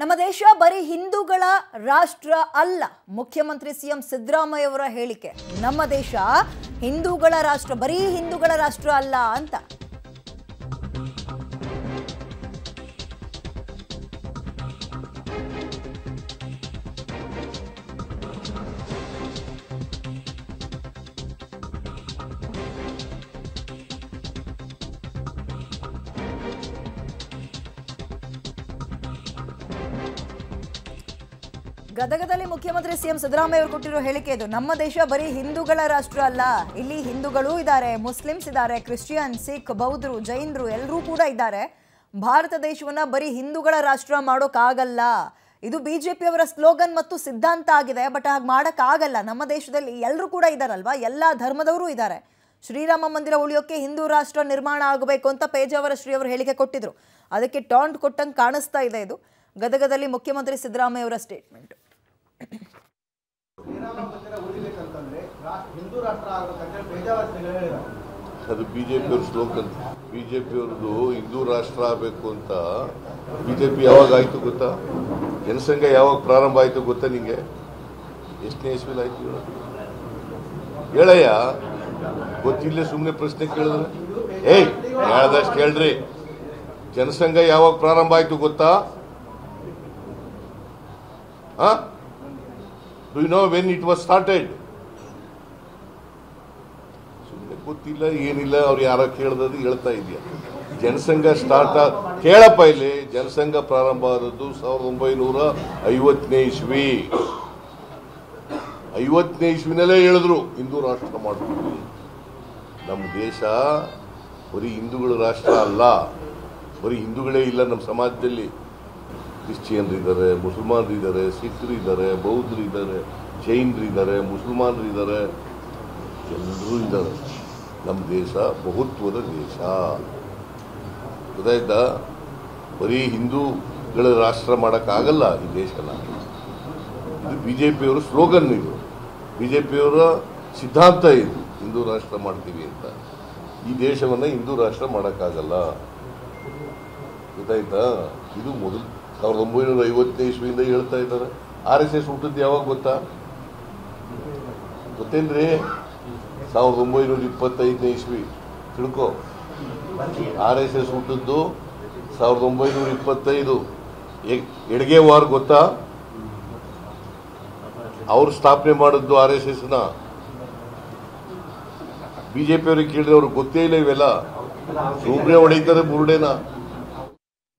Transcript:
ನಮ್ಮ ದೇಶ ಬರೀ ಹಿಂದೂಗಳ ರಾಷ್ಟ್ರ ಅಲ್ಲ ಮುಖ್ಯಮಂತ್ರಿ ಸಿಎಂ ಸಿದ್ದರಾಮಯ್ಯ ಅವರ ಹೇಳಿಕೆ ನಮ್ಮ ದೇಶ ಹಿಂದೂಗಳ ರಾಷ್ಟ್ರ ಬರೀ ಹಿಂದೂಗಳ ರಾಷ್ಟ್ರ ಅಲ್ಲ ಅಂತ ಗದಗದಲ್ಲಿ ಮುಖ್ಯಮಂತ್ರಿ ಸಿಎಂ ಸಿದ್ದರಾಮಯ್ಯ ಅವರು ಕೊಟ್ಟಿರೋ ಹೇಳಿಕೆ ಇದು ನಮ್ಮ ದೇಶ ಬರೀ ಹಿಂದೂಗಳ ರಾಷ್ಟ್ರ ಅಲ್ಲ ಇಲ್ಲಿ ಹಿಂದೂಗಳು ಇದ್ದಾರೆ ಮುಸ್ಲಿಮ್ಸ್ ಇದ್ದಾರೆ ಕ್ರಿಶ್ಚಿಯನ್ ಸಿಖ್ ಬೌದ್ಧರು ಜೈನರು ಎಲ್ಲರೂ ಕೂಡ ಇದ್ದಾರೆ ಭಾರತ ದೇಶವನ್ನ ಬರೀ ಹಿಂದೂಗಳ ರಾಷ್ಟ್ರ ಮಾಡೋಕ್ಕಾಗಲ್ಲ ಇದು ಬಿಜೆಪಿ ಅವರ ಸ್ಲೋಗನ್ ಮತ್ತು ಸಿದ್ಧಾಂತ ಆಗಿದೆ ಬಟ್ ಹಾಗೆ ಮಾಡೋಕ್ಕಾಗಲ್ಲ ನಮ್ಮ ದೇಶದಲ್ಲಿ ಎಲ್ಲರೂ ಕೂಡ ಇದ್ದಾರಲ್ವಾ ಎಲ್ಲ ಧರ್ಮದವರು ಇದ್ದಾರೆ ಶ್ರೀರಾಮ ಮಂದಿರ ಉಳಿಯೋಕೆ ಹಿಂದೂ ರಾಷ್ಟ್ರ ನಿರ್ಮಾಣ ಆಗಬೇಕು ಅಂತ ಪೇಜಾವರ ಶ್ರೀ ಅವರು ಹೇಳಿಕೆ ಕೊಟ್ಟಿದ್ರು ಅದಕ್ಕೆ ಟಾಂಟ್ ಕೊಟ್ಟಂಗೆ ಕಾಣಿಸ್ತಾ ಇದೆ ಇದು ಗದಗದಲ್ಲಿ ಮುಖ್ಯಮಂತ್ರಿ ಸಿದ್ದರಾಮಯ್ಯ ಅವರ ಸ್ಟೇಟ್ಮೆಂಟ್ ಶ್ರೀರಾಮ ಮಂದಿರ ಉಳಿಬೇಕಂತಂದ್ರೆ ರಾಷ್ಟ್ರ ಹಿಂದೂ ರಾಷ್ಟ್ರ ಆಗ್ಬೇಕಂತೇಳಿ ಬೇಜಾವಾಸಿಗಳು ಹೇಳಿದ್ದಾರೆ ಅದು ಬಿಜೆಪಿ ಅವ್ರ ಸ್ಲೋಗನ್ ಬಿಜೆಪಿ ಅವ್ರದ್ದು ಹಿಂದೂ ರಾಷ್ಟ್ರ ಆಗಬೇಕು ಅಂತ ಬಿಜೆಪಿ ಯಾವಾಗ ಆಯ್ತು ಗೊತ್ತಾ ಜನಸಂಘ ಯಾವಾಗ ಪ್ರಾರಂಭ ಆಯ್ತು ಗೊತ್ತಾ ನಿಂಗೆ ಎಷ್ಟನೇ ಇಸ್ವಿಲ್ ಆಯ್ತು ಹೇಳು? ಹೇಳಯ್ಯ ಗೊತ್ತಿಲ್ಲೇ ಸುಮ್ಮನೆ ಪ್ರಶ್ನೆ ಕೇಳಿದ್ರೆ ಏಯ್ ಹೇಳ್ದಷ್ಟು ಕೇಳ್ರಿ ಜನಸಂಘ ಯಾವಾಗ ಪ್ರಾರಂಭ ಆಯ್ತು ಗೊತ್ತಾ do you know when it was started ಸುಮ್ಮನೆ ಗೊತ್ತಿಲ್ಲ ಏನಿಲ್ಲ ಅವ್ರು ಯಾರೋ ಕೇಳ್ದದು ಹೇಳ್ತಾ ಇದೆಯಾ ಜನಸಂಘ ಸ್ಟಾರ್ಟ್ ಕೇಳಪ್ಪ ಇಲ್ಲಿ ಜನಸಂಘ ಪ್ರಾರಂಭ ಆದದ್ದು ಸಾವಿರದ ಒಂಬೈನೂರ ಐವತ್ತನೇ ಇಸ್ವಿ ಐವತ್ತನೇ ಇಸ್ವಿನಲ್ಲೇ ಹೇಳಿದ್ರು ಹಿಂದೂ ರಾಷ್ಟ್ರ ಮಾಡ್ತೀವಿ ನಮ್ಮ ದೇಶ ಬರೀ ಹಿಂದೂಗಳ ರಾಷ್ಟ್ರ ಅಲ್ಲ ಬರೀ ಹಿಂದೂಗಳೇ ಇಲ್ಲ ನಮ್ಮ ಸಮಾಜದಲ್ಲಿ ಕ್ರಿಶ್ಚಿಯನ್ರು ಇದ್ದಾರೆ ಮುಸಲ್ಮಾನರು ಇದ್ದಾರೆ ಸಿಖ್ರು ಇದ್ದಾರೆ ಬೌದ್ಧರು ಇದ್ದಾರೆ ಜೈನರು ಇದ್ದಾರೆ ಮುಸಲ್ಮಾನರು ಇದ್ದಾರೆ ಎಲ್ಲರೂ ಇದ್ದಾರೆ ನಮ್ಮ ದೇಶ ಬಹುತ್ವದ ದೇಶ ಗೊತ್ತಾಯ್ತಾ ಬರೀ ಹಿಂದೂಗಳ ರಾಷ್ಟ್ರ ಮಾಡೋಕ್ಕಾಗಲ್ಲ ಈ ದೇಶನ ಇದು ಬಿ ಜೆ ಪಿಯವರ ಸ್ಲೋಗನ್ ಇದು ಬಿ ಜೆ ಪಿಯವರ ಸಿದ್ಧಾಂತ ಇದು ಹಿಂದೂ ರಾಷ್ಟ್ರ ಮಾಡ್ತೀವಿ ಅಂತ ಈ ದೇಶವನ್ನು ಹಿಂದೂ ರಾಷ್ಟ್ರ ಮಾಡೋಕ್ಕಾಗಲ್ಲ ಗೊತ್ತಾಯ್ತಾ ಇದು ಮೊದಲು ಸಾವಿರದ ಒಂಬೈನೂರ ಐವತ್ತನೇ ಇಸ್ವಿಯಿಂದ ಹೇಳ್ತಾ ಇದ್ದಾರೆ ಆರ್ ಎಸ್ ಎಸ್ ಹುಟ್ಟಿದ್ದು ಯಾವಾಗ ಗೊತ್ತಾ ಗೊತ್ತೇನ್ರಿ ಸಾವಿರದ ಒಂಬೈನೂರ ಇಪ್ಪತ್ತೈದನೇ ಇಸ್ವಿ ತಿಳ್ಕೊ ಆರ್ ಎಸ್ ಎಸ್ ಹುಟ್ಟಿದ್ದು ಸಾವಿರದ ಒಂಬೈನೂರ ಇಪ್ಪತ್ತೈದು ಎ- ಎಡ್ಗೆ ವಾರ್ ಗೊತ್ತಾ ಅವ್ರು ಸ್ಥಾಪನೆ ಮಾಡಿದ್ದು ಆರ್ ಎಸ್ ಎಸ್ ನ ಬಿಜೆಪಿ ಅವ್ರಿಗೆ ಕೇಳಿದ್ರೆ ಅವ್ರಿಗೆ ಗೊತ್ತೇ ಇಲ್ಲ ಇವೆಲ್ಲ ಸುಮ್ನೆ ಹೊಡಿತಾರೆ ಬುರುಡೆನ